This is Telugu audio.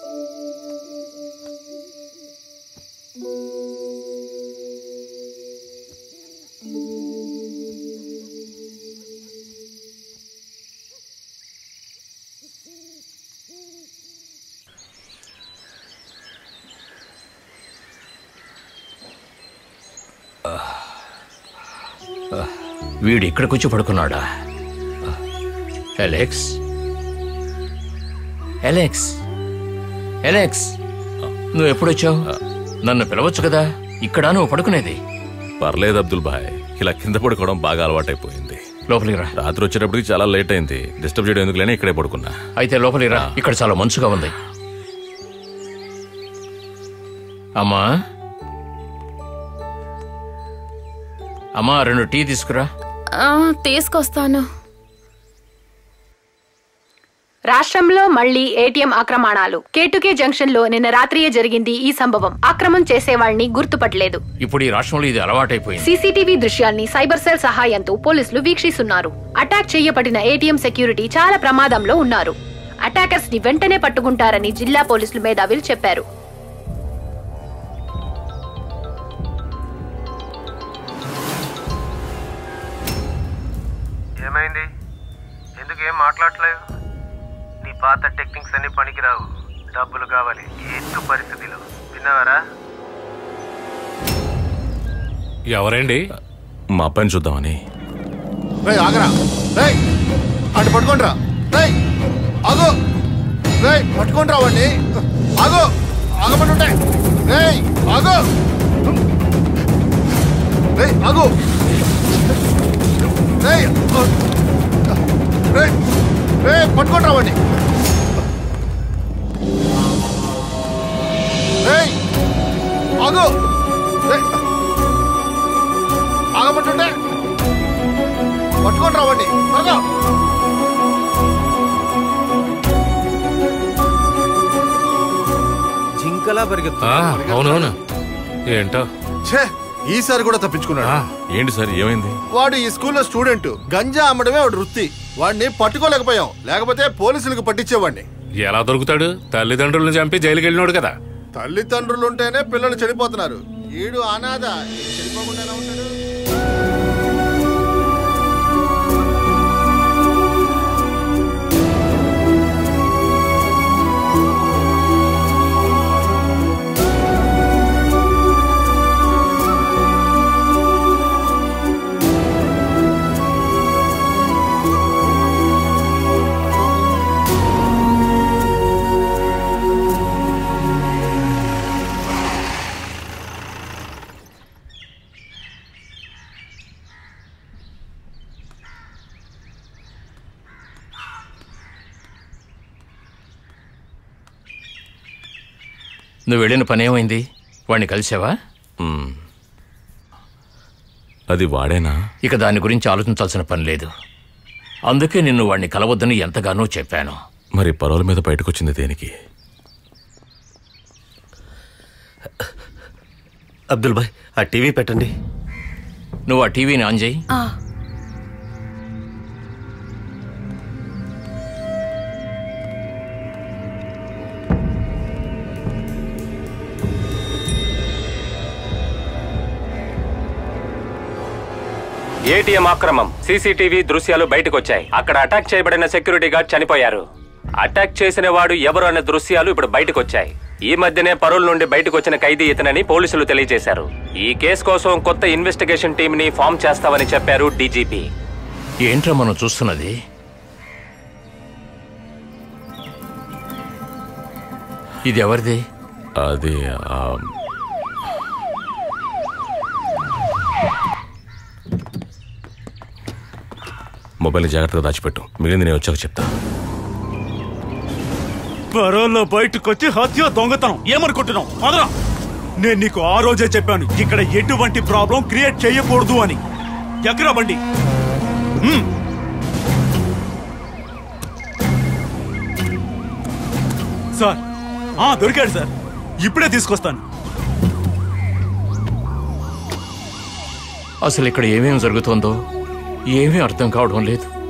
వీడు ఇక్కడికి వచ్చి పడుకున్నాడా ఎలెక్స్ ఎలెక్స్ ఎలెక్స్ నువ్వు ఎప్పుడొచ్చావు నన్ను పిలవచ్చు కదా ఇక్కడ నువ్వు పడుకునేది పర్లేదు అబ్దుల్ బాయ్ ఇలా కింద పడుకోవడం బాగా అలవాటైపోయింది లోపలికి రా రాత్రి వచ్చేటప్పటికి చాలా లేట్ అయింది డిస్టర్బ్ చేయడం ఎందుకు లేని ఇక్కడే పడుకున్నా అయితే లోపలికి రా ఇక్కడ చాలా మంచుగా ఉంది అమ్మా అమ్మా రెండు టీ తీసుకురా ఆ, తీసుకొస్తాను రాష్ట్రంలో మళ్లీ ఏటీఎం ఆక్రమణాలు కేటుకే జంక్షన్ లో నిన్న రాత్రియే జరిగింది ఈ సంభవం ఆక్రమం చేసేవాళ్ని గుర్తుపట్టలేదు ఇప్పుడు ఈ రాష్ట్రంలో ఇది అలవాటైపోయింది సీసీటీవీ దృశ్యాల్ని సైబర్ సెల్ సహాయంతో పోలీసులు వీక్షిస్తున్నారు అటాక్ చేయబడిన ఏటీఎం సెక్యూరిటీ చాలా ప్రమాదంలో ఉన్నారు అటాకర్స్ ని వెంటనే పట్టుకుంటారని జిల్లా పోలీసులు మేధావులు చెప్పారు ఏమైంది ఎందుకు ఏం మాట్లాడట్లేదు నీ పాత టెక్నిక్స్ అన్ని పనికిరావు డబ్బులు కావాలి ఎత్తు పరిస్థితిలో విన్నావరా ఎవరండి మా అబ్బాయిని చూద్దామని రేయ్ ఆగరా రేయ్ అటు పట్టుకోండిరా రేయ్ ఆగు రేయ్ పట్టుకోండిరా వాడిని ఆగు ఆగమంటుంటే రేయ్ ఆగు రేయ్ ఆగు రేయ్ ఆ, రేయ్ రేయ్ పట్టుకోండిరా వాడిని రేయ్ ఆగు రేయ్ ఆగమంటుంటే పట్టుకొని రావండి త్వరగా జింకలా పరిగెత్తా అవునవును ఏంటో ఛే ఈసారి కూడా తప్పించుకున్నాడు ఏంటి సార్ ఏమైంది వాడు ఈ స్కూల్లో స్టూడెంట్ గంజా అమ్మడమే వాడు వృత్తి వాడిని పట్టుకోలేకపోయాం లేకపోతే పోలీసులకు పట్టించేవాడిని ఎలా దొరుకుతాడు తల్లిదండ్రులను చంపి జైలుకి వెళ్ళినోడు కదా తల్లిదండ్రులు ఉంటేనే పిల్లలు చెడిపోతున్నారు ఈడు అనాథ చెడిపోకుండా ఎలా ఉంటాడు నువ్వు వెళ్ళిన పని ఏమైంది వాడిని కలిసావా మ్మ్. అది వాడేనా ఇక దాని గురించి ఆలోచించాల్సిన పని లేదు అందుకే నిన్ను వాడిని కలవద్దని ఎంతగానో చెప్పాను మరి పరోల మీద బయటకు వచ్చింది దేనికి అబ్దుల్ భాయ్ ఆ టీవీ పెట్టండి నువ్వు ఆ టీవీని ఆన్ చేయి ఆ, ఏటీఎం ఆక్రమం సీసీటీవీ దృశ్యాలు బయటకొచ్చాయి అక్కడ అటాక్ చేయబడిన సెక్యూరిటీ గార్డ్ చనిపోయారు అటాక్ చేసిన వాడు ఎవరు అనే దృశ్యాలు ఇప్పుడు బయటకొచ్చాయి ఈ మధ్యనే పరోల్ నుండి బయటకు వచ్చిన ఖైదీ ఇతనని పోలీసులు తెలియజేశారు ఈ కేసు కోసం కొత్త ఇన్వెస్టిగేషన్ టీమ్ ని ఫామ్ చేస్తామని చెప్పారు డీజీపీ ఏంట్రా మనం చూస్తున్నది ఇది ఎవరిది అది ఆ, మొబైల్ని జాగ్రత్తగా దాచిపెట్టు మిగిలింది నేను వచ్చాక చెప్తా పరోల్లో బయటకొచ్చి హత్య దొంగతనం ఏమనుకుంటున్నావు మదరా నేను నీకు ఆ రోజే చెప్పాను ఇక్కడ ఎటువంటి ప్రాబ్లం క్రియేట్ చేయకూడదు అని ఎక్కరా బండి హ్మ్. సార్ ఆ దొరికాడు సార్ ఇప్పుడే తీసుకొస్తాను అసలు ఇక్కడ ఏమేమి జరుగుతోందో ఏమీ అర్థం కావడం లేదు